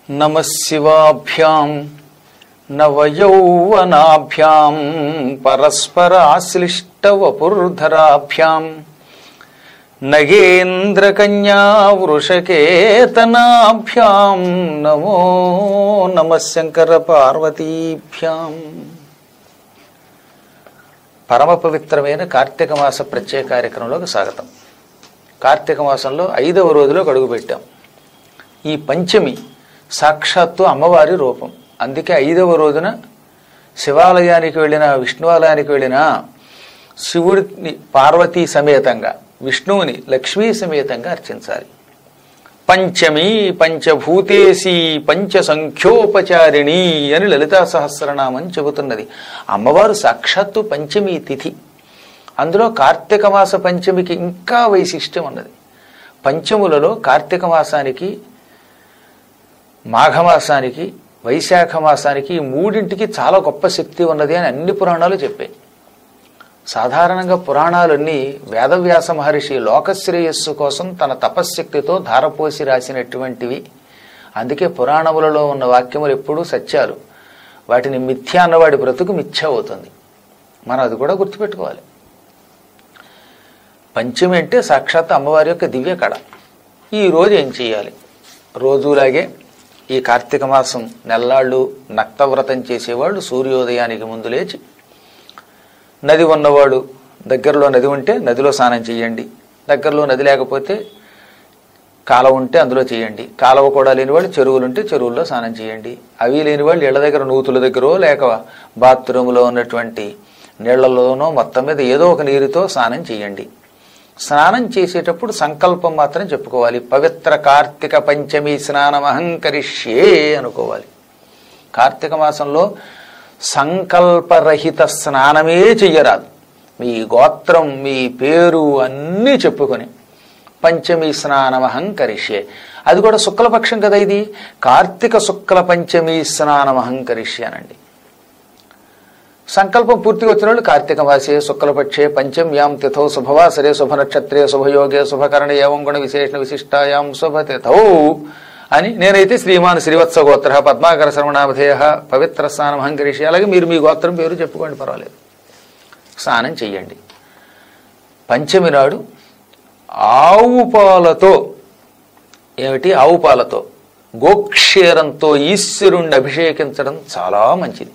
నమ శివాభ్యాం నవయౌవనాభ్యాం పరస్పరాశ్లిష్టవపుర్ధరాభ్యాం నగేంద్రకన్యా వృషకేతనాభ్యాం నమో నమ శంకర పార్వతీభ్యాం పరమ పవిత్రమైన కార్తీక మాస ప్రత్యేక కార్యక్రమంలోకి స్వాగతం కార్తీక మాసంలో ఐదవ రోజులోకి అడుగుపెట్టాం ఈ పంచమి సాక్షాత్తు అమ్మవారి రూపం అందుకే ఐదవ రోజున శివాలయానికి వెళ్ళిన విష్ణువాలయానికి వెళ్ళిన శివుడిని పార్వతీ సమేతంగా విష్ణువుని లక్ష్మీ సమేతంగా అర్చించాలి పంచమి పంచభూతేసి పంచ సంఖ్యోపచారిణి అని లలితా సహస్రనామం చెబుతున్నది అమ్మవారు సాక్షాత్తు పంచమి తిథి అందులో కార్తీక మాస పంచమికి ఇంకా వైశిష్ట్యం ఉన్నది పంచములలో కార్తీక మాసానికి మాఘమాసానికి వైశాఖ మాసానికి ఈ మూడింటికి చాలా గొప్ప శక్తి ఉన్నది అని అన్ని పురాణాలు చెప్పాయి సాధారణంగా పురాణాలన్నీ వేదవ్యాస మహర్షి లోకశ్రేయస్సు కోసం తన తపశ్శక్తితో ధారపోసి రాసినటువంటివి అందుకే పురాణములలో ఉన్న వాక్యములు ఎప్పుడూ సత్యాలు వాటిని మిథ్య అన్నవాడి బ్రతుకు మిథ్య అవుతుంది మనం అది కూడా గుర్తుపెట్టుకోవాలి పంచమి అంటే సాక్షాత్ అమ్మవారి యొక్క దివ్య కళ ఈ రోజు ఏం చేయాలి రోజులాగే ఈ కార్తీక మాసం నెల్లాళ్ళు నక్తవ్రతం చేసేవాళ్ళు సూర్యోదయానికి ముందు లేచి నది ఉన్నవాడు దగ్గరలో నది ఉంటే నదిలో స్నానం చేయండి దగ్గరలో నది లేకపోతే కాలువ ఉంటే అందులో చేయండి కాలువ కూడా లేని వాళ్ళు చెరువులు ఉంటే చెరువుల్లో స్నానం చేయండి అవి లేని వాళ్ళు ఇళ్ల దగ్గర నూతుల దగ్గర లేక బాత్రూంలో ఉన్నటువంటి నీళ్లలోనో మొత్తం మీద ఏదో ఒక నీరుతో స్నానం చేయండి స్నానం చేసేటప్పుడు సంకల్పం మాత్రం చెప్పుకోవాలి పవిత్ర కార్తీక పంచమి స్నానం అహంకరిష్యే అనుకోవాలి కార్తీక మాసంలో సంకల్పరహిత స్నానమే చెయ్యరాదు మీ గోత్రం మీ పేరు అన్నీ చెప్పుకొని పంచమి స్నానమహం కరిష్యే అది కూడా శుక్లపక్షం కదా ఇది కార్తీక శుక్ల పంచమి స్నానమహం కరిష్యానండి సంకల్పం పూర్తిగా వచ్చిన వాళ్ళు కార్తీక మాసే శుక్లపక్షే పంచమ్యాం తిథౌ శుభవాసరే శుభనక్షత్రే శుభయోగే శుభకరణ ఏవం గుణ విశేషణ విశిష్టాయాం శుభతిథౌ అని నేనైతే శ్రీమాన్ శ్రీవత్స గోత్ర పద్మాకర శర్మణామధేయ పవిత్ర స్నానం హంకరిషి అలాగే మీరు మీ గోత్రం పేరు చెప్పుకోండి పర్వాలేదు స్నానం చెయ్యండి పంచమి నాడు ఆవు పాలతో ఏమిటి ఆవు పాలతో గోక్షేరంతో ఈశ్వరుణ్ణి అభిషేకించడం చాలా మంచిది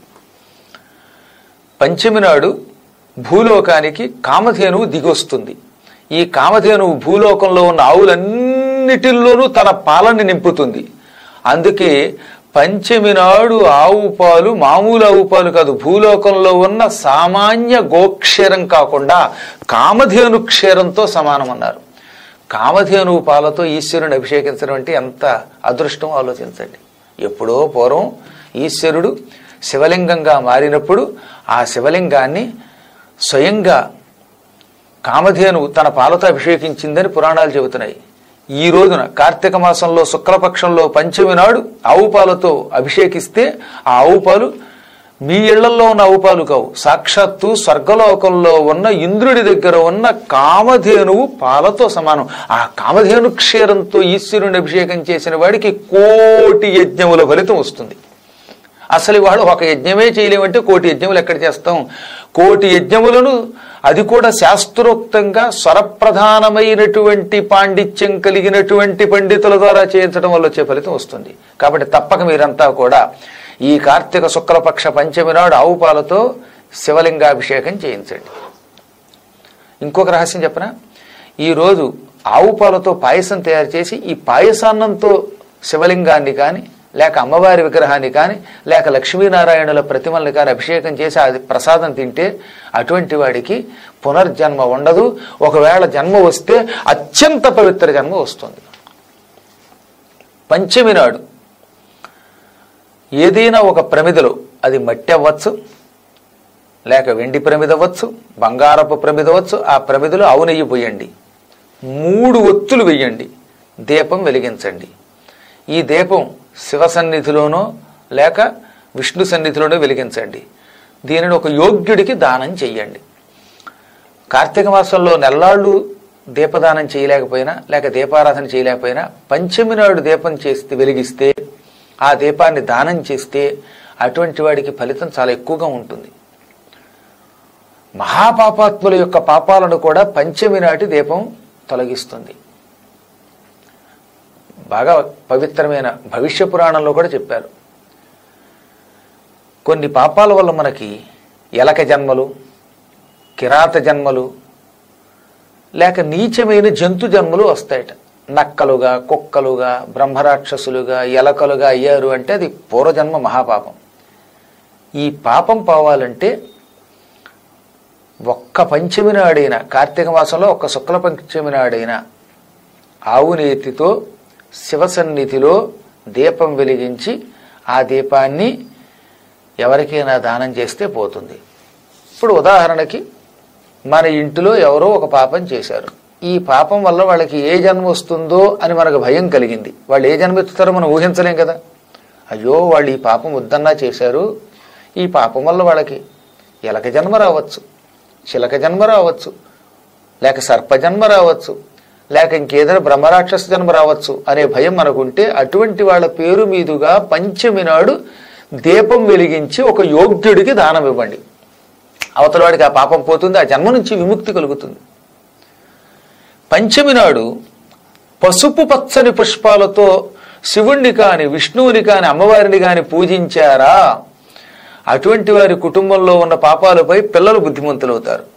పంచమి నాడు భూలోకానికి కామధేనువు దిగొస్తుంది ఈ కామధేనువు భూలోకంలో ఉన్న ఆవులన్నిటిల్లోనూ తన పాలని నింపుతుంది అందుకే పంచమి నాడు ఆవు పాలు మామూలు ఆవు పాలు కాదు భూలోకంలో ఉన్న సామాన్య గోక్షేరం కాకుండా కామధేను క్షేరంతో సమానమన్నారు కామధేనువు పాలతో ఈశ్వరుని అభిషేకించడం అంటే ఎంత అదృష్టం ఆలోచించండి ఎప్పుడో పూర్వం ఈశ్వరుడు శివలింగంగా మారినప్పుడు ఆ శివలింగాన్ని స్వయంగా కామధేనువు తన పాలతో అభిషేకించిందని పురాణాలు చెబుతున్నాయి ఈ రోజున కార్తీక మాసంలో శుక్లపక్షంలో పంచమి నాడు ఆవు పాలతో అభిషేకిస్తే ఆ ఆవు పాలు మీ ఇళ్లలో ఉన్న ఆవు పాలు కావు సాక్షాత్తు స్వర్గలోకంలో ఉన్న ఇంద్రుడి దగ్గర ఉన్న కామధేనువు పాలతో సమానం ఆ కామధేను క్షీరంతో ఈశ్వరుని అభిషేకం చేసిన వాడికి కోటి యజ్ఞముల ఫలితం వస్తుంది అసలు వాడు ఒక యజ్ఞమే చేయలేమంటే కోటి యజ్ఞములు ఎక్కడ చేస్తాం కోటి యజ్ఞములను అది కూడా శాస్త్రోక్తంగా స్వరప్రధానమైనటువంటి పాండిత్యం కలిగినటువంటి పండితుల ద్వారా చేయించడం వల్ల వచ్చే ఫలితం వస్తుంది కాబట్టి తప్పక మీరంతా కూడా ఈ కార్తీక శుక్లపక్ష పంచమి నాడు ఆవు పాలతో శివలింగాభిషేకం చేయించండి ఇంకొక రహస్యం చెప్పనా ఈరోజు ఆవు పాలతో పాయసం తయారు చేసి ఈ పాయసాన్నంతో శివలింగాన్ని కానీ లేక అమ్మవారి విగ్రహాన్ని కానీ లేక లక్ష్మీనారాయణుల ప్రతిమల్ని కానీ అభిషేకం చేసి అది ప్రసాదం తింటే అటువంటి వాడికి పునర్జన్మ ఉండదు ఒకవేళ జన్మ వస్తే అత్యంత పవిత్ర జన్మ వస్తుంది పంచమి నాడు ఏదైనా ఒక ప్రమిదలో అది మట్టి అవ్వచ్చు లేక వెండి ప్రమిద అవ్వచ్చు బంగారపు ప్రమిద అవ్వచ్చు ఆ ప్రమిదలో ఆవు నెయ్యి పోయండి మూడు ఒత్తులు వెయ్యండి దీపం వెలిగించండి ఈ దీపం శివ సన్నిధిలోనో లేక విష్ణు సన్నిధిలోనో వెలిగించండి దీనిని ఒక యోగ్యుడికి దానం చెయ్యండి కార్తీక మాసంలో నెల్లాళ్ళు దీపదానం చేయలేకపోయినా లేక దీపారాధన చేయలేకపోయినా పంచమి నాడు దీపం చేస్తే వెలిగిస్తే ఆ దీపాన్ని దానం చేస్తే అటువంటి వాడికి ఫలితం చాలా ఎక్కువగా ఉంటుంది మహాపాపాత్ముల యొక్క పాపాలను కూడా పంచమి నాటి దీపం తొలగిస్తుంది బాగా పవిత్రమైన భవిష్య పురాణంలో కూడా చెప్పారు కొన్ని పాపాల వల్ల మనకి ఎలక జన్మలు కిరాత జన్మలు లేక నీచమైన జంతు జన్మలు వస్తాయట నక్కలుగా కుక్కలుగా బ్రహ్మరాక్షసులుగా ఎలకలుగా అయ్యారు అంటే అది పూర్వజన్మ మహాపాపం ఈ పాపం పోవాలంటే ఒక్క పంచమి నాడైన కార్తీక మాసంలో ఒక్క శుక్ల పంచమి నాడైన ఆవు నేతితో శివసన్నిధిలో దీపం వెలిగించి ఆ దీపాన్ని ఎవరికైనా దానం చేస్తే పోతుంది ఇప్పుడు ఉదాహరణకి మన ఇంటిలో ఎవరో ఒక పాపం చేశారు ఈ పాపం వల్ల వాళ్ళకి ఏ జన్మ వస్తుందో అని మనకు భయం కలిగింది వాళ్ళు ఏ జన్మ ఎత్తుతారో మనం ఊహించలేం కదా అయ్యో వాళ్ళు ఈ పాపం వద్దన్నా చేశారు ఈ పాపం వల్ల వాళ్ళకి ఎలక జన్మ రావచ్చు చిలక జన్మ రావచ్చు లేక సర్ప జన్మ రావచ్చు లేక ఇంకేదైనా బ్రహ్మరాక్షస జన్మ రావచ్చు అనే భయం మనకుంటే అటువంటి వాళ్ళ పేరు మీదుగా పంచమి నాడు దీపం వెలిగించి ఒక యోగ్యుడికి దానం ఇవ్వండి అవతల వాడికి ఆ పాపం పోతుంది ఆ జన్మ నుంచి విముక్తి కలుగుతుంది పంచమి నాడు పసుపు పచ్చని పుష్పాలతో శివుణ్ణి కాని విష్ణువుని కాని అమ్మవారిని కాని పూజించారా అటువంటి వారి కుటుంబంలో ఉన్న పాపాలపై పిల్లలు బుద్ధిమంతులవుతారు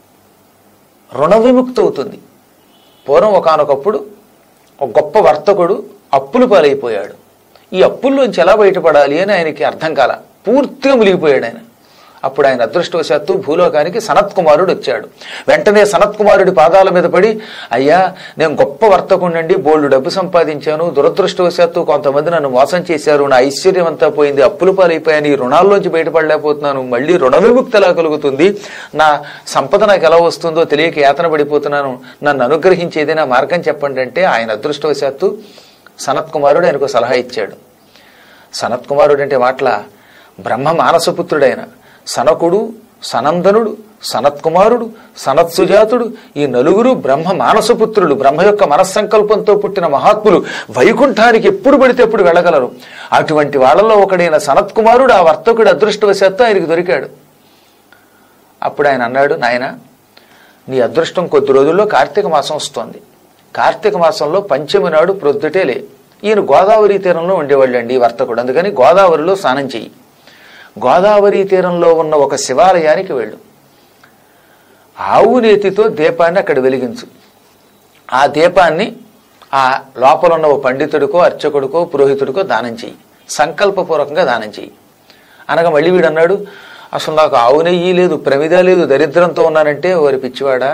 రుణ విముక్తి అవుతుంది పూర్వం ఒకనొకప్పుడు ఒక గొప్ప వర్తకుడు అప్పులు పాలైపోయాడు ఈ అప్పుల్లోంచి ఎలా బయటపడాలి అని ఆయనకి అర్థం కాల పూర్తిగా మునిగిపోయాడు ఆయన అప్పుడు ఆయన అదృష్టవశాత్తు భూలోకానికి సనత్ కుమారుడు వచ్చాడు వెంటనే సనత్ కుమారుడి పాదాల మీద పడి అయ్యా నేను గొప్ప వర్తకుండండి బోల్డు డబ్బు సంపాదించాను దురదృష్టవశాత్తు కొంతమంది నన్ను మోసం చేశారు నా ఐశ్వర్యం అంతా పోయింది అప్పులు పాలైపోయాను ఈ రుణాల్లోంచి బయటపడలేకపోతున్నాను మళ్ళీ రుణ విముక్తి ఎలా కలుగుతుంది నా సంపద నాకు ఎలా వస్తుందో తెలియక యాతన పడిపోతున్నాను నన్ను అనుగ్రహించి ఏదైనా మార్గం చెప్పండి అంటే ఆయన అదృష్టవశాత్తు సనత్ కుమారుడు ఆయనకు సలహా ఇచ్చాడు సనత్ కుమారుడు అంటే మాటల బ్రహ్మ మానసపుత్రుడైన సనకుడు సనందనుడు సనత్కుమారుడు సనత్సుజాతుడు ఈ నలుగురు బ్రహ్మ మానసపుత్రులు బ్రహ్మ యొక్క మనస్సంకల్పంతో పుట్టిన మహాత్ములు వైకుంఠానికి ఎప్పుడు పడితే ఎప్పుడు వెళ్ళగలరు అటువంటి వాళ్ళలో ఒకడైన సనత్కుమారుడు ఆ వర్తకుడు అదృష్టవశాత్తు ఆయనకి దొరికాడు అప్పుడు ఆయన అన్నాడు నాయన నీ అదృష్టం కొద్ది రోజుల్లో కార్తీక మాసం వస్తోంది కార్తీక మాసంలో పంచమి నాడు ప్రొద్దుటే లే ఈయన గోదావరి తీరంలో ఉండేవాళ్ళండి ఈ వర్తకుడు అందుకని గోదావరిలో స్నానం చెయ్యి గోదావరి తీరంలో ఉన్న ఒక శివాలయానికి వెళ్ళు ఆవు నేతితో దీపాన్ని అక్కడ వెలిగించు ఆ దీపాన్ని ఆ లోపల ఉన్న ఓ పండితుడికో అర్చకుడికో పురోహితుడికో దానం చెయ్యి సంకల్పపూర్వకంగా దానం చెయ్యి అనగా మళ్ళీ వీడు అన్నాడు అసలు నాకు ఆవు నెయ్యి లేదు ప్రమిద లేదు దరిద్రంతో ఉన్నానంటే ఓరి పిచ్చివాడా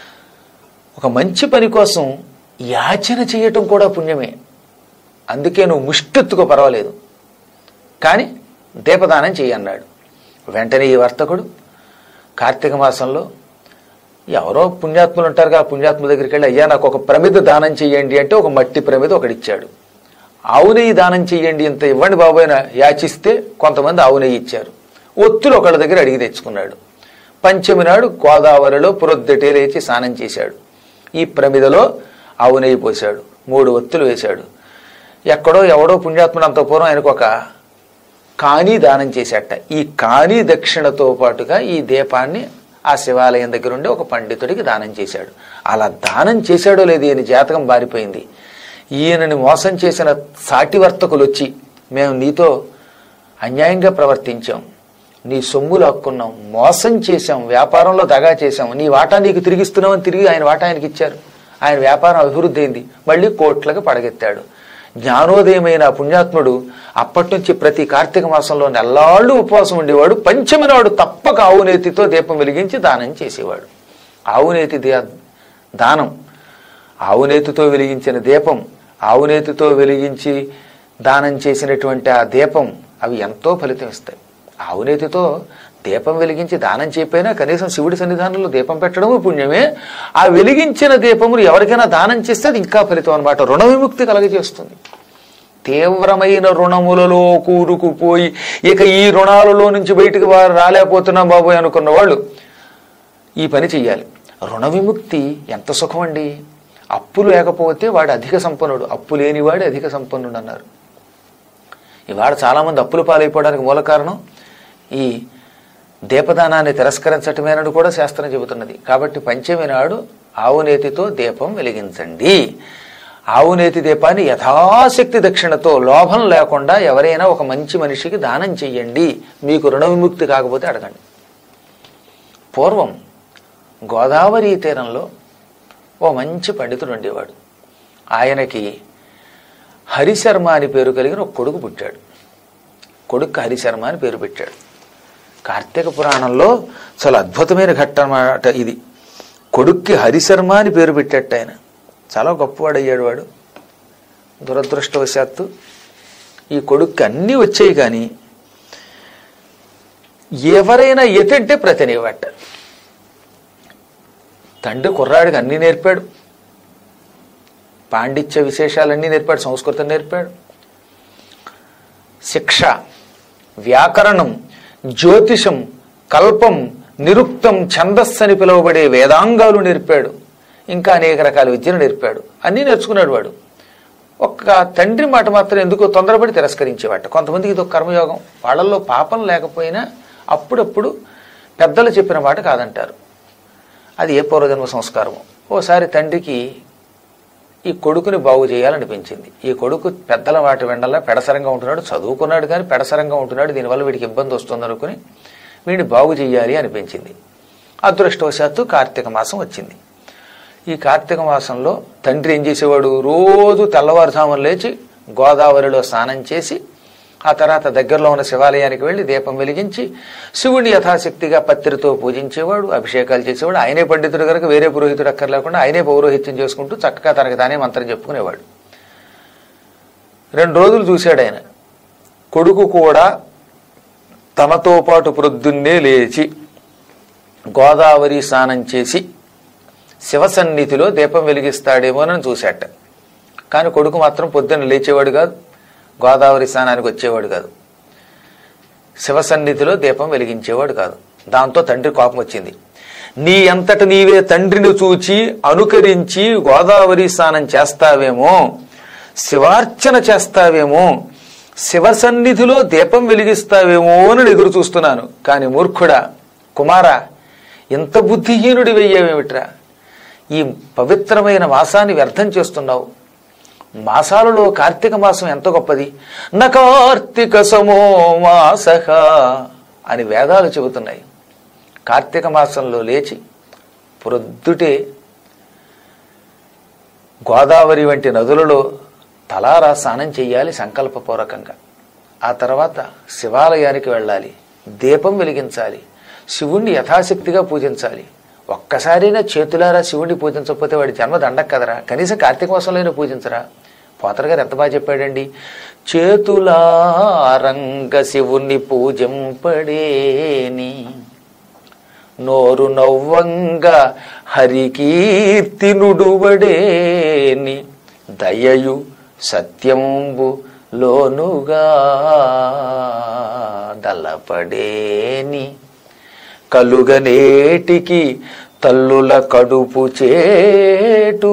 ఒక మంచి పని కోసం యాచన చేయటం కూడా పుణ్యమే అందుకే నువ్వు ముష్టెత్తుకో పర్వాలేదు కానీ దీపదానం చెయ్యి అన్నాడు వెంటనే ఈ వర్తకుడు కార్తీక మాసంలో ఎవరో పుణ్యాత్ములు ఉంటారు ఆ పుణ్యాత్ముల దగ్గరికి వెళ్ళి అయ్యా నాకు ఒక ప్రమిద దానం చెయ్యండి అంటే ఒక మట్టి ప్రమిద ఒకడిచ్చాడు ఆవు నెయ్యి దానం చెయ్యండి ఇంత ఇవ్వండి బాబోయిన యాచిస్తే కొంతమంది ఆవు నెయ్యి ఇచ్చారు ఒత్తులు ఒకళ్ళ దగ్గర అడిగి తెచ్చుకున్నాడు పంచమి నాడు గోదావరిలో ప్రొద్దటే లేచి స్నానం చేశాడు ఈ ప్రమిదలో ఆవు నెయ్యి పోశాడు మూడు ఒత్తులు వేశాడు ఎక్కడో ఎవడో పుణ్యాత్ముడు అంత పూర్వం ఆయనకు ఒక కాణీ దానం చేశాట ఈ కాణీ దక్షిణతో పాటుగా ఈ దీపాన్ని ఆ శివాలయం దగ్గర ఉండి ఒక పండితుడికి దానం చేశాడు అలా దానం చేశాడో లేదు ఈయన జాతకం బారిపోయింది ఈయనని మోసం చేసిన సాటి వర్తకులు వచ్చి మేము నీతో అన్యాయంగా ప్రవర్తించాం నీ సొమ్ము లాక్కున్నాం మోసం చేశాం వ్యాపారంలో దగా చేశాం నీ వాటా నీకు తిరిగిస్తున్నామని తిరిగి ఆయన వాటా ఆయనకి ఇచ్చారు ఆయన వ్యాపారం అభివృద్ధి అయింది మళ్ళీ కోట్లకు పడగెత్తాడు జ్ఞానోదయమైన ఆ పుణ్యాత్ముడు అప్పటి నుంచి ప్రతి కార్తీక మాసంలో నెల్లాళ్ళు ఉపవాసం ఉండేవాడు పంచమి నాడు తప్పక ఆవునేతితో దీపం వెలిగించి దానం చేసేవాడు ఆవునేతి దే- దానం ఆవునేతితో వెలిగించిన దీపం ఆవునేతితో వెలిగించి దానం చేసినటువంటి ఆ దీపం అవి ఎంతో ఫలితం ఇస్తాయి ఆవునేతితో దీపం వెలిగించి దానం చేయకపోయినా కనీసం శివుడి సన్నిధానంలో దీపం పెట్టడము పుణ్యమే ఆ వెలిగించిన దీపమును ఎవరికైనా దానం చేస్తే అది ఇంకా ఫలితం అనమాట రుణ విముక్తి కలగజేస్తుంది తీవ్రమైన రుణములలో కూరుకుపోయి ఇక ఈ రుణాలలో నుంచి బయటకు వా- రాలేకపోతున్నాం బాబోయ్ అనుకున్న వాళ్ళు ఈ పని చెయ్యాలి రుణ విముక్తి ఎంత సుఖం అండి అప్పు లేకపోతే వాడు అధిక సంపన్నుడు అప్పు లేనివాడు అధిక సంపన్నుడు అన్నారు ఇవాళ చాలామంది అప్పుల పాలైపోవడానికి మూల కారణం ఈ దీపదానాన్ని తిరస్కరించటమేనని కూడా శాస్త్రం చెబుతున్నది కాబట్టి పంచమి నాడు ఆవునేతితో దీపం వెలిగించండి ఆవునేతి దీపాన్ని యథాశక్తి దక్షిణతో లోభం లేకుండా ఎవరైనా ఒక మంచి మనిషికి దానం చెయ్యండి మీకు రుణ విముక్తి కాకపోతే అడగండి పూర్వం గోదావరి తీరంలో ఓ మంచి పండితుడు ఉండేవాడు ఆయనకి హరిశర్మ అని పేరు కలిగిన ఒక కొడుకు పుట్టాడు కొడుకు హరిశర్మ అని పేరు పెట్టాడు కార్తీక పురాణంలో చాలా అద్భుతమైన ఘట్టం అన్నమాట ఇది కొడుక్కి హరిశర్మ అని పేరు పెట్టాడు ఆయన చాలా గొప్పవాడు అయ్యాడు వాడు దురదృష్టవశాత్తు ఈ కొడుక్కి అన్నీ వచ్చాయి కానీ ఎవరైనా ఎతంటే ప్రతినివ్వట తండ్రి కుర్రాడికి అన్నీ నేర్పాడు పాండిత్య విశేషాలన్నీ నేర్పాడు సంస్కృతం నేర్పాడు శిక్ష వ్యాకరణం జ్యోతిషం కల్పం నిరుక్తం ఛందస్సు అని పిలువబడే వేదాంగాలు నేర్పాడు ఇంకా అనేక రకాల విద్యను నేర్పాడు అన్నీ నేర్చుకున్నాడు వాడు ఒక్క తండ్రి మాట మాత్రం ఎందుకో తొందరపడి తిరస్కరించేవాట కొంతమందికి ఇది ఒక కర్మయోగం వాళ్ళల్లో పాపం లేకపోయినా అప్పుడప్పుడు పెద్దలు చెప్పిన మాట కాదంటారు అది ఏ పూర్వజన్మ సంస్కారమో ఓసారి తండ్రికి ఈ కొడుకుని బాగు చేయాలనిపించింది ఈ కొడుకు పెద్దల వాటి వెండల్లా పెడసరంగా ఉంటున్నాడు చదువుకున్నాడు కానీ పెడసరంగా ఉంటున్నాడు దీనివల్ల వీడికి ఇబ్బంది వస్తుంది అనుకుని వీడిని బాగు చేయాలి అనిపించింది అదృష్టవశాత్తు కార్తీక మాసం వచ్చింది ఈ కార్తీక మాసంలో తండ్రి ఏం చేసేవాడు రోజు తెల్లవారుజామున లేచి గోదావరిలో స్నానం చేసి ఆ తర్వాత దగ్గరలో ఉన్న శివాలయానికి వెళ్ళి దీపం వెలిగించి శివుడిని యథాశక్తిగా పత్రితో పూజించేవాడు అభిషేకాలు చేసేవాడు ఆయనే పండితుడు కనుక వేరే పురోహితుడు అక్కర్లేకుండా ఆయనే పౌరోహిత్యం చేసుకుంటూ చక్కగా తనకి తానే మంత్రం చెప్పుకునేవాడు రెండు రోజులు చూశాడు ఆయన కొడుకు కూడా తనతో పాటు ప్రొద్దున్నే లేచి గోదావరి స్నానం చేసి శివసన్నిధిలో దీపం వెలిగిస్తాడేమోనని చూశాట కానీ కొడుకు మాత్రం పొద్దున్న లేచేవాడు కాదు గోదావరి స్నానానికి వచ్చేవాడు కాదు శివసన్నిధిలో దీపం వెలిగించేవాడు కాదు దాంతో తండ్రి కోపం వచ్చింది నీ అంతట నీవే తండ్రిని చూచి అనుకరించి గోదావరి స్నానం చేస్తావేమో శివార్చన చేస్తావేమో శివ సన్నిధిలో దీపం వెలిగిస్తావేమో అని ఎదురు చూస్తున్నాను కానీ మూర్ఖుడా కుమారా ఇంత బుద్ధిహీనుడి వెయ్యేమిట్రా ఈ పవిత్రమైన మాసాన్ని వ్యర్థం చేస్తున్నావు మాసాలలో కార్తీక మాసం ఎంత గొప్పది న కార్తీక సమో మాస అని వేదాలు చెబుతున్నాయి కార్తీక మాసంలో లేచి ప్రొద్దుటే గోదావరి వంటి నదులలో తలారా స్నానం చేయాలి సంకల్పపూర్వకంగా ఆ తర్వాత శివాలయానికి వెళ్ళాలి దీపం వెలిగించాలి శివుణ్ణి యథాశక్తిగా పూజించాలి ఒక్కసారైనా చేతులారా శివుణ్ణి పూజించకపోతే వాడి జన్మ దండక కదరా కనీసం కార్తీక మాసంలోనే పూజించరా పోతర గారు ఎంత బాగా చెప్పాడండి చేతులారంగ శివుణ్ణి పూజింపడేని నోరు నవ్వంగా హరికీర్తి నుడువడేని దయయు సత్యంబు లోనుగా దలపడేని కలుగనేటికి తల్లుల కడుపు చేటు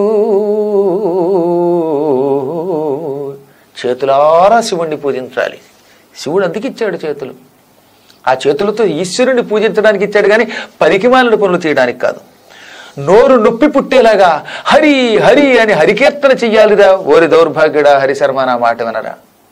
చేతులారా శివుణ్ణి పూజించాలి శివుడు అందుకు ఇచ్చాడు చేతులు ఆ చేతులతో ఈశ్వరుని పూజించడానికి ఇచ్చాడు కానీ పరికిమాలిన పనులు చేయడానికి కాదు నోరు నొప్పి పుట్టేలాగా హరి హరి అని హరికీర్తన చెయ్యాలిరా ఓరి దౌర్భాగ్యుడా హరిశర్మ నా మాట వినరా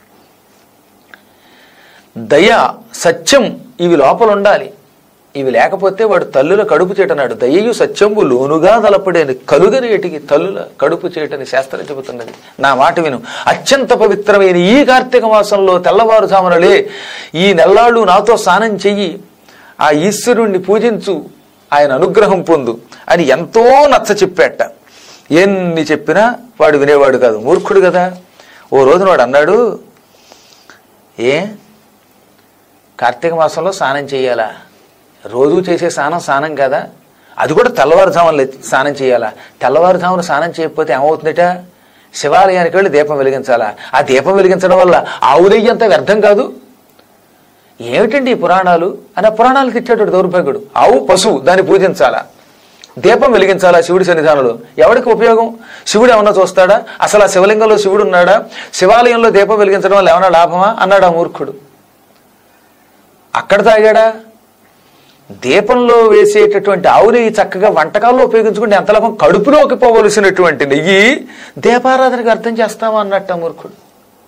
దయ సత్యం ఇవి లోపల ఉండాలి ఇవి లేకపోతే వాడు తల్లుల కడుపు చేటనాడు దయయు సత్యంబు లోనుగా తలపడేని కలుగనేటికి తల్లుల కడుపు చేయటని శాస్త్రం చెబుతున్నది నా మాట విను అత్యంత పవిత్రమైన ఈ కార్తీక మాసంలో తెల్లవారుజామునలే ఈ నెల్లాళ్ళు నాతో స్నానం చెయ్యి ఆ ఈశ్వరుణ్ణి పూజించు ఆయన అనుగ్రహం పొందు అని ఎంతో నచ్చ చెప్పాట ఎన్ని చెప్పినా వాడు వినేవాడు కాదు మూర్ఖుడు కదా ఓ రోజున వాడు అన్నాడు ఏ కార్తీక మాసంలో స్నానం చేయాలా రోజు చేసే స్నానం స్నానం కదా అది కూడా తెల్లవారుజామున లే- స్నానం చేయాలా తెల్లవారుజామున స్నానం చేయకపోతే ఏమవుతుందట శివాలయానికి వెళ్ళి దీపం వెలిగించాలా ఆ దీపం వెలిగించడం వల్ల ఆవు నెయ్యి అంత వ్యర్థం కాదు ఏమిటండి ఈ పురాణాలు అని ఆ పురాణాలు తిట్టాడు దౌర్భాగ్యుడు ఆవు పశువు దాన్ని పూజించాలా దీపం వెలిగించాలా శివుడి సన్నిధానంలో ఎవరికి ఉపయోగం శివుడు ఏమన్నా చూస్తాడా అసలు ఆ శివలింగంలో శివుడు ఉన్నాడా శివాలయంలో దీపం వెలిగించడం వల్ల ఏమన్నా లాభమా అన్నాడు ఆ మూర్ఖుడు అక్కడ తాగాడా దీపంలో వేసేటటువంటి ఆవు నెయ్యి చక్కగా వంటకాల్లో ఉపయోగించుకుంటే ఎంత లాభం కడుపులోకి పోవలసినటువంటి నెయ్యి దీపారాధనకి అర్థం చేస్తావా అన్నట్టు ఆ మూర్ఖుడు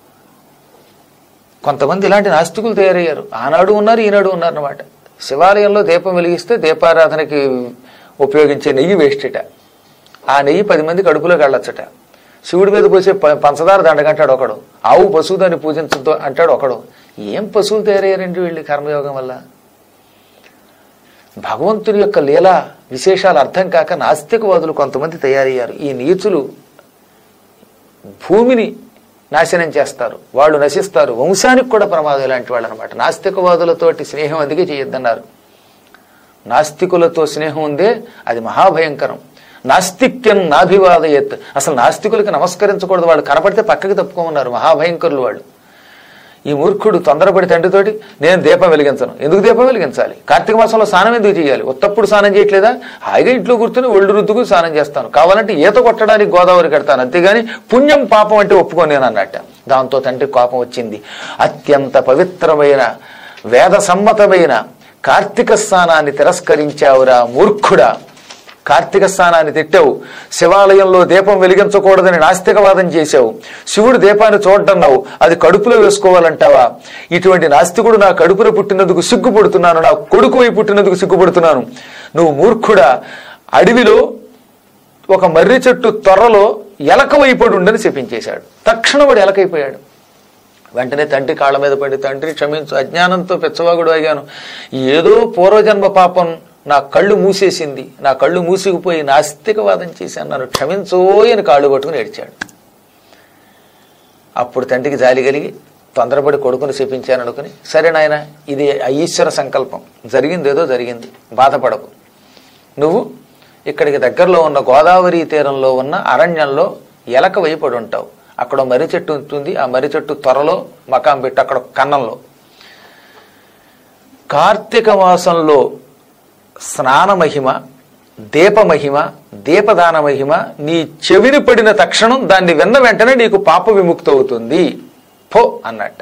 కొంతమంది ఇలాంటి నాస్తికులు తయారయ్యారు ఆనాడు ఉన్నారు ఈనాడు ఉన్నారు అనమాట శివాలయంలో దీపం వెలిగిస్తే దీపారాధనకి ఉపయోగించే నెయ్యి వేస్టట ఆ నెయ్యి పది మంది కడుపులోకి వెళ్ళొచ్చట శివుడి మీద పోసే ప- పంచదార దండగంటాడు ఒకడు ఆవు పశువు దాన్ని పూజించద్దు అంటాడు ఒకడు ఏం పశువులు తయారయ్యారండి వీళ్ళు కర్మయోగం వల్ల భగవంతుని యొక్క లీల విశేషాలు అర్థం కాక నాస్తికవాదులు కొంతమంది తయారయ్యారు ఈ నీచులు భూమిని నాశనం చేస్తారు వాళ్ళు నశిస్తారు వంశానికి కూడా ప్రమాదం ఇలాంటి వాళ్ళు అనమాట నాస్తికవాదులతోటి స్నేహం అందుకే చేయొద్దన్నారు నాస్తికులతో స్నేహం ఉందే అది మహాభయంకరం నాస్తిక్యం నాభివాదయత్ అసలు నాస్తికులకి నమస్కరించకూడదు వాళ్ళు కనపడితే పక్కకి తప్పుకోమన్నారు మహాభయంకరులు వాళ్ళు ఈ మూర్ఖుడు తొందరపడి తండ్రితోటి నేను దీపం వెలిగించను ఎందుకు దీపం వెలిగించాలి కార్తీక మాసంలో స్నానం ఎందుకు చేయాలి ఉత్తప్పుడు స్నానం చేయట్లేదా హాయిగా ఇంట్లో కూర్చొని ఒళ్ళు రుద్దుకు స్నానం చేస్తాను కావాలంటే ఈత కొట్టడానికి గోదావరి కడతాను అంతేగాని పుణ్యం పాపం అంటే ఒప్పుకొని నేను అన్నట్ట దాంతో తండ్రి కోపం వచ్చింది అత్యంత పవిత్రమైన వేద సమ్మతమైన కార్తీక స్నానాన్ని తిరస్కరించావురా మూర్ఖుడా కార్తీక స్నానాన్ని తిట్టావు శివాలయంలో దీపం వెలిగించకూడదని నాస్తికవాదం చేశావు శివుడు దీపాన్ని చూడటన్నావు అది కడుపులో వేసుకోవాలంటావా ఇటువంటి నాస్తికుడు నా కడుపులో పుట్టినందుకు సిగ్గుపడుతున్నాను నా కొడుకు అయి పుట్టినందుకు సిగ్గుపడుతున్నాను నువ్వు మూర్ఖుడా అడవిలో ఒక మర్రి చెట్టు త్వరలో ఎలక వైపడి ఉండని చెప్పించేశాడు తక్షణం వాడు ఎలకైపోయాడు వెంటనే తండ్రి కాళ్ళ మీద పడి తండ్రి క్షమించు అజ్ఞానంతో పెచ్చవాగుడు అయ్యాను ఏదో పూర్వజన్మ పాపం నా కళ్ళు మూసేసింది నా కళ్ళు మూసుకుపోయి నాస్తికవాదం చేశాను నన్ను క్షమించోయ్ అని కాళ్ళు పట్టుకుని ఏడ్చాడు అప్పుడు తండ్రికి జాలి కలిగి తొందరపడి కొడుకుని చెప్పించాను అనుకుని సరే నాయన ఇది ఆ ఈశ్వర సంకల్పం జరిగింది ఏదో జరిగింది బాధపడకు నువ్వు ఇక్కడికి దగ్గరలో ఉన్న గోదావరి తీరంలో ఉన్న అరణ్యంలో ఎలక వైపడి ఉంటావు అక్కడ ఓ మర్రి చెట్టు ఉంటుంది ఆ మర్రి చెట్టు త్వరలో మకాం పెట్టు అక్కడ ఒక కన్నంలో కార్తీక మాసంలో స్నాన మహిమ దీప మహిమ దీపదాన మహిమ నీ చెవిని పడిన తక్షణం దాన్ని విన్న వెంటనే నీకు పాప విముక్తి అవుతుంది పో అన్నట్ట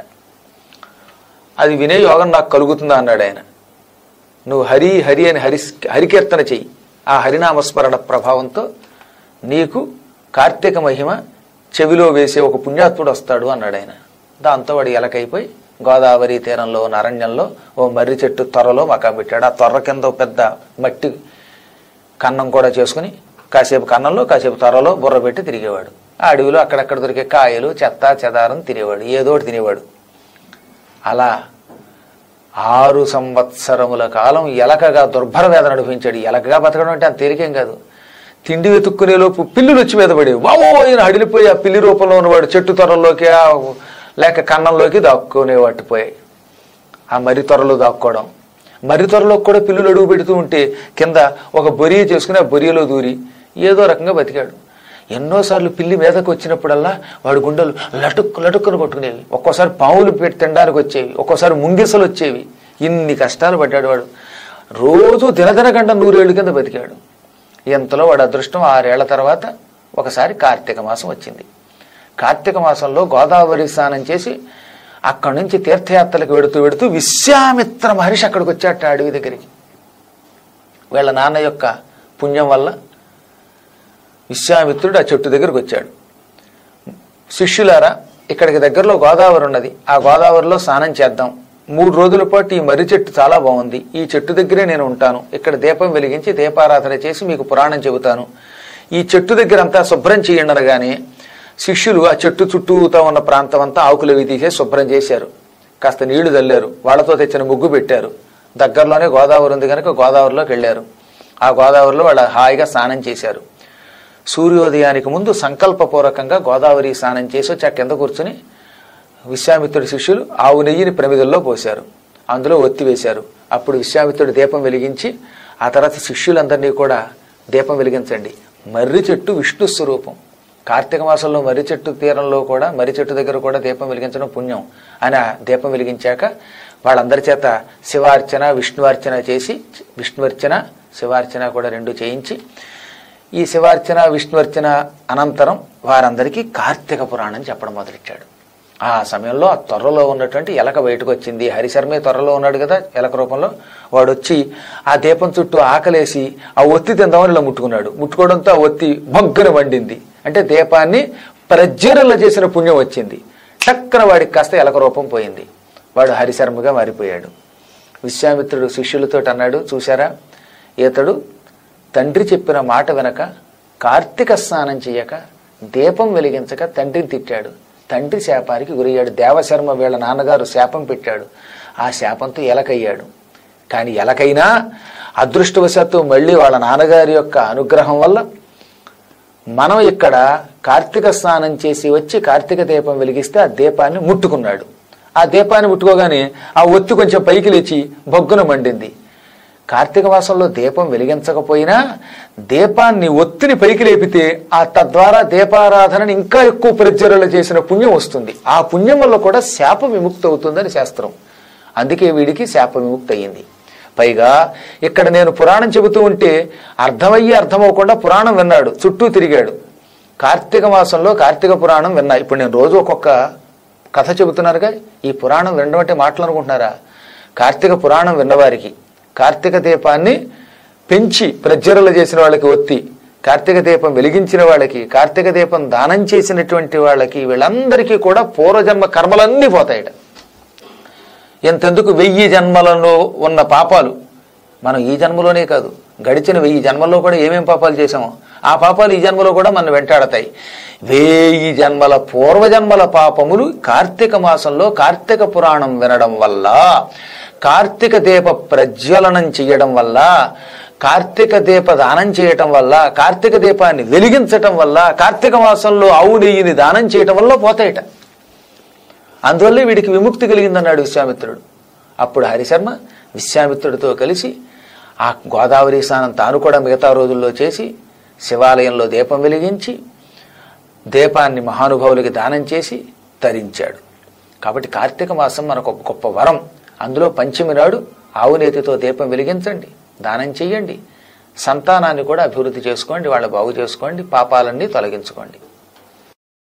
అది వినే యోగం నాకు కలుగుతుందా అన్నాడు ఆయన నువ్వు హరి హరి అని హరి హరికీర్తన చెయ్యి ఆ హరినామస్మరణ ప్రభావంతో నీకు కార్తీక మహిమ చెవిలో వేసే ఒక పుణ్యాత్ముడు వస్తాడు అన్నాడు ఆయన దాంతో వాడు ఎలకైపోయి గోదావరి తీరంలో ఉన్న అరణ్యంలో ఓ మర్రి చెట్టు త్వరలో మకా పెట్టాడు ఆ త్వర కింద ఒక పెద్ద మట్టి కన్నం కూడా చేసుకుని కాసేపు కన్నంలో కాసేపు త్వరలో బుర్ర పెట్టి తిరిగేవాడు ఆ అడవిలో అక్కడక్కడ దొరికే కాయలు చెత్త చెదారం తినేవాడు ఏదో ఒకటి తినేవాడు అలా ఆరు సంవత్సరముల కాలం ఎలకగా దుర్భర వేదన అనుభవించాడు ఎలకగా బతకడం అంటే అంత తేలికేం కాదు తిండి వెతుక్కునే లోపు పిల్లులు వచ్చి మీద పడేవి వామో ఆయన అడిలిపోయి ఆ పిల్లి రూపంలో ఉన్నవాడు చెట్టు త్వరలోకి ఆ లేక కన్నంలోకి దాక్కునే పట్టిపోయాయి ఆ మర్రి త్వరలో దాక్కోవడం మర్రి త్వరలో కూడా పిల్లులు అడుగు పెడుతూ ఉంటే కింద ఒక బొరియ చేసుకుని ఆ బొరియలో దూరి ఏదో రకంగా బతికాడు ఎన్నోసార్లు పిల్లి మీదకు వచ్చినప్పుడల్లా వాడి గుండెలు లటుక్కు లటుక్కును కొట్టుకునేవి ఒక్కోసారి పావులు పెట్టి తినడానికి వచ్చేవి ఒక్కోసారి ముంగిసలు వచ్చేవి ఇన్ని కష్టాలు పడ్డాడు వాడు రోజు దినదిన గంట నూరేళ్ళు కింద బతికాడు ఇంతలో వాడు అదృష్టం ఆరేళ్ల తర్వాత ఒకసారి కార్తీక మాసం వచ్చింది కార్తీక మాసంలో గోదావరి స్నానం చేసి అక్కడి నుంచి తీర్థయాత్రలకు వెడుతూ వెడుతూ విశ్వామిత్ర మహర్షి అక్కడికి వచ్చాట అడవి దగ్గరికి వీళ్ళ నాన్న యొక్క పుణ్యం వల్ల విశ్వామిత్రుడు ఆ చెట్టు దగ్గరికి వచ్చాడు శిష్యులారా ఇక్కడికి దగ్గరలో గోదావరి ఉన్నది ఆ గోదావరిలో స్నానం చేద్దాం మూడు రోజుల పాటు ఈ మర్రి చెట్టు చాలా బాగుంది ఈ చెట్టు దగ్గరే నేను ఉంటాను ఇక్కడ దీపం వెలిగించి దీపారాధన చేసి మీకు పురాణం చెబుతాను ఈ చెట్టు దగ్గర అంతా శుభ్రం చేయండి అనగానే శిష్యులు ఆ చెట్టు చుట్టూతా ఉన్న ప్రాంతం అంతా ఆకులు అవి తీసేసి శుభ్రం చేశారు కాస్త నీళ్లు చల్లారు వాళ్ళతో తెచ్చిన ముగ్గు పెట్టారు దగ్గరలోనే గోదావరి ఉంది కనుక గోదావరిలోకి వెళ్ళారు ఆ గోదావరిలో వాళ్ళు హాయిగా స్నానం చేశారు సూర్యోదయానికి ముందు సంకల్పపూర్వకంగా గోదావరి స్నానం చేసి వచ్చి ఆ కింద కూర్చుని విశ్వామిత్రుడి శిష్యులు ఆవు నెయ్యిని ప్రమిదల్లో పోశారు అందులో ఒత్తి వేశారు అప్పుడు విశ్వామిత్రుడు దీపం వెలిగించి ఆ తర్వాత శిష్యులందరినీ కూడా దీపం వెలిగించండి మర్రి చెట్టు విష్ణు స్వరూపం కార్తీక మాసంలో మర్రి చెట్టు తీరంలో కూడా మర్రి చెట్టు దగ్గర కూడా దీపం వెలిగించడం పుణ్యం అని ఆ దీపం వెలిగించాక వాళ్ళందరి చేత శివార్చన విష్ణువార్చన చేసి విష్ణువర్చన శివార్చన కూడా రెండు చేయించి ఈ శివార్చన విష్ణువర్చన అనంతరం వారందరికీ కార్తీక పురాణం చెప్పడం మొదలెట్టాడు ఆ సమయంలో ఆ త్వరలో ఉన్నటువంటి ఎలక బయటకు వచ్చింది హరిశర్మే త్వరలో ఉన్నాడు కదా ఎలక రూపంలో వాడు వచ్చి ఆ దీపం చుట్టూ ఆకలేసి ఆ ఒత్తి తిందామని ఇలా ముట్టుకున్నాడు ముట్టుకోవడంతో ఆ ఒత్తి బొగ్గన వండింది అంటే దీపాన్ని ప్రజ్వరల చేసిన పుణ్యం వచ్చింది టక్కన వాడికి కాస్త ఎలక రూపం పోయింది వాడు హరిశర్మగా మారిపోయాడు విశ్వామిత్రుడు శిష్యులతో అన్నాడు చూశారా ఇతడు తండ్రి చెప్పిన మాట వెనక కార్తీక స్నానం చేయక దీపం వెలిగించక తండ్రిని తిట్టాడు తండ్రి శాపానికి గురయ్యాడు దేవశర్మ వీళ్ళ నాన్నగారు శాపం పెట్టాడు ఆ శాపంతో ఎలకయ్యాడు కానీ ఎలకైనా అదృష్టవశాత్తు మళ్ళీ వాళ్ళ నాన్నగారి యొక్క అనుగ్రహం వల్ల మనం ఇక్కడ కార్తీక స్నానం చేసి వచ్చి కార్తీక దీపం వెలిగిస్తే ఆ దీపాన్ని ముట్టుకున్నాడు ఆ దీపాన్ని ముట్టుకోగానే ఆ ఒత్తి కొంచెం పైకి లేచి బొగ్గున మండింది కార్తీక మాసంలో దీపం వెలిగించకపోయినా దీపాన్ని ఒత్తిని పైకి లేపితే ఆ తద్వారా దీపారాధనని ఇంకా ఎక్కువ ప్రజ్వరలు చేసిన పుణ్యం వస్తుంది ఆ పుణ్యం వల్ల కూడా శాప విముక్తి అవుతుందని శాస్త్రం అందుకే వీడికి శాప విముక్తి అయ్యింది పైగా ఇక్కడ నేను పురాణం చెబుతూ ఉంటే అర్థమయ్యి అర్థమవకుండా పురాణం విన్నాడు చుట్టూ తిరిగాడు కార్తీక మాసంలో కార్తీక పురాణం విన్నా ఇప్పుడు నేను రోజు ఒక్కొక్క కథ చెబుతున్నారుగా ఈ పురాణం వినడం అంటే మాటలు అనుకుంటున్నారా కార్తీక పురాణం విన్నవారికి కార్తీక దీపాన్ని పెంచి ప్రజ్వరలు చేసిన వాళ్ళకి ఒత్తి కార్తీక దీపం వెలిగించిన వాళ్ళకి కార్తీక దీపం దానం చేసినటువంటి వాళ్ళకి వీళ్ళందరికీ కూడా పూర్వజన్మ కర్మలన్నీ పోతాయట ఎంతెందుకు వెయ్యి జన్మలలో ఉన్న పాపాలు మనం ఈ జన్మలోనే కాదు గడిచిన వెయ్యి జన్మల్లో కూడా ఏమేం పాపాలు చేసామో ఆ పాపాలు ఈ జన్మలో కూడా మనం వెంటాడతాయి వెయ్యి జన్మల పూర్వజన్మల పాపములు కార్తీక మాసంలో కార్తీక పురాణం వినడం వల్ల కార్తీక దీప ప్రజ్వలనం చేయడం వల్ల కార్తీక దీప దానం చేయటం వల్ల కార్తీక దీపాన్ని వెలిగించటం వల్ల కార్తీక మాసంలో ఆవు నెయ్యిని దానం చేయటం వల్ల పోతాయట అందువల్లే వీడికి విముక్తి కలిగిందన్నాడు విశ్వామిత్రుడు అప్పుడు హరిశర్మ విశ్వామిత్రుడితో కలిసి ఆ గోదావరి స్నానం తాను కూడా మిగతా రోజుల్లో చేసి శివాలయంలో దీపం వెలిగించి దీపాన్ని మహానుభావులకి దానం చేసి తరించాడు కాబట్టి కార్తీక మాసం మనకు ఒక గొప్ప వరం అందులో పంచమి నాడు ఆవునేతితో దీపం వెలిగించండి దానం చెయ్యండి సంతానాన్ని కూడా అభివృద్ధి చేసుకోండి వాళ్ళ బాగు చేసుకోండి పాపాలన్నీ తొలగించుకోండి